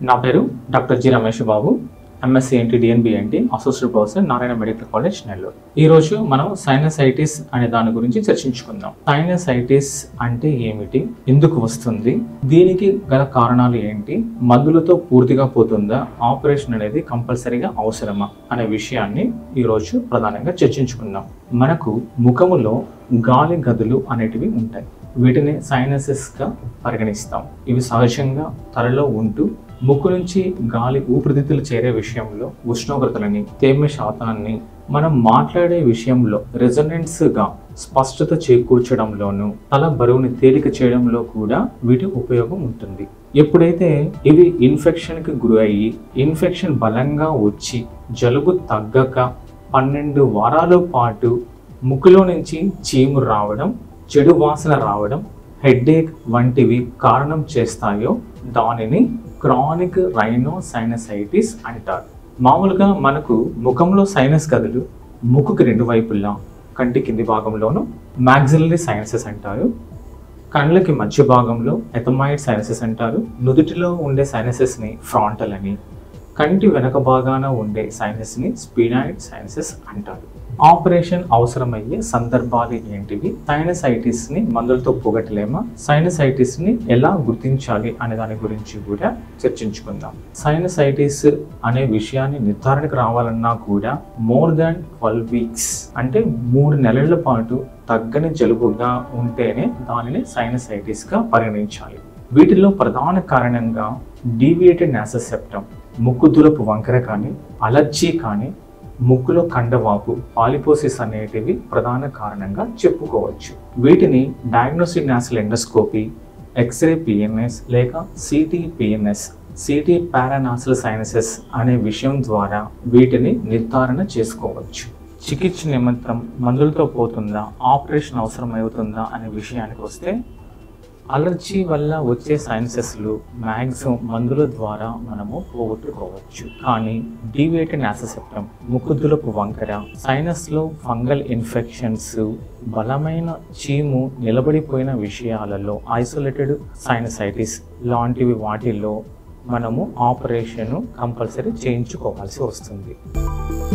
నా పేరు doctor G Ramesh Babu MSc ఏంటి డిఎన్బి ఏంటి associate professor Narayana medical college Nellore ఈ రోజు మనం సైనసైటిస్ అనే దాని గురించి చర్చించుకుందాం సైనసైటిస్ అంటే ఏమిటి ఎందుకు వస్తుంది దీనికి గల కారణాలు ఏంటి మందులతో పూర్తిగా పోతుందా ఆపరేషన్ అనేది కంపల్సరీగా అవసరమా అనే విషయాన్ని ఈ రోజు ప్రధానంగా చర్చించుకుందాం మనకు ముఖములో గాలి గదులు అనేటివి ఉంటాయి వీటిని సైనసెస్గా పరిగణిస్తాం ఇవి సహజంగా తలలో ఉంటూ ముక్కు నుంచి గాలి ఊపిరితిత్తులు చేరే విషయంలో ఉష్ణోగ్రతలని తేమ శాతాన్ని మనం మాట్లాడే విషయంలో రెజొనెన్స్గా స్పష్టత చేకూర్చడంలోనూ తల బరువుని తేలిక చేయడంలో కూడా వీటి ఉపయోగం ఉంటుంది ఎప్పుడైతే ఇవి ఇన్ఫెక్షన్కి గురి అయ్యి ఇన్ఫెక్షన్ బలంగా వచ్చి జలుబు తగ్గక పన్నెండు వారాల పాటు ముక్కులో నుంచి చీము రావడం చెడు వాసన రావడం హెడ్ఏక్ వంటివి కారణం చేస్తాయో దానిని క్రానిక్ రైనో సైనసైటిస్ అంటారు మామూలుగా మనకు ముఖంలో సైనస్ గదులు ముక్కుకి రెండు వైపులా కంటి కింది భాగంలోను మ్యాక్సిలరీ సైనసెస్ అంటారు కళ్ళకి మధ్య భాగంలో ఎథమైడ్ సైనసెస్ అంటారు నుదుటిలో ఉండే సైనసెస్ని ఫ్రాంటల్ అని కంటి వెనక భాగాన ఉండే సైనస్ని స్పీనాయిడ్ సైనసెస్ అంటారు ఆపరేషన్ అవసరమయ్యే సందర్భాలు ఏంటివి సైనసైటిస్ ని మందులతో పోగొట్టలేమా సైనసైటిస్ ని ఎలా గుర్తించాలి అనే దాని గురించి కూడా చర్చించుకుందాం సైనసైటిస్ అనే విషయాన్ని నిర్ధారణకు రావాలన్నా కూడా మోర్ దాన్ ట్వెల్వ్ వీక్స్ అంటే మూడు నెలల పాటు తగ్గని జలుబుగా ఉంటేనే దానిని సైనసైటిస్ గా పరిగణించాలి వీటిలో ప్రధాన కారణంగా డీవియేటెడ్ నాససెప్టమ్ ముక్కు దులపు వంకర కానీ అలర్జీ కానీ ముక్కులో కండవాపు పాలిపోసిస్ అనేటివి ప్రధాన కారణంగా చెప్పుకోవచ్చు వీటిని diagnostic nasal endoscopy X ray PNS లేక CT PNS CT paranasal sinuses అనే విషయం ద్వారా వీటిని నిర్ధారణ చేసుకోవచ్చు చికిత్స నిమిత్తం మందులతో పోతుందా ఆపరేషన్ అవసరం అవుతుందా అనే విషయానికి వస్తే అలర్జీ వల్ల వచ్చే సైనసెస్లు మ్యాక్సిమం మందుల ద్వారా మనము పోగొట్టుకోవచ్చు కానీ డీవియేటెడ్ నాససెప్టమ్ ముక్కుదులపు వంకర సైనస్లో ఫంగల్ ఇన్ఫెక్షన్స్ బలమైన చీము నిలబడిపోయిన విషయాలలో ఐసోలేటెడ్ సైనసైటిస్ లాంటివి వాటిల్లో మనము ఆపరేషన్ కంపల్సరీ చేయించుకోవాల్సి వస్తుంది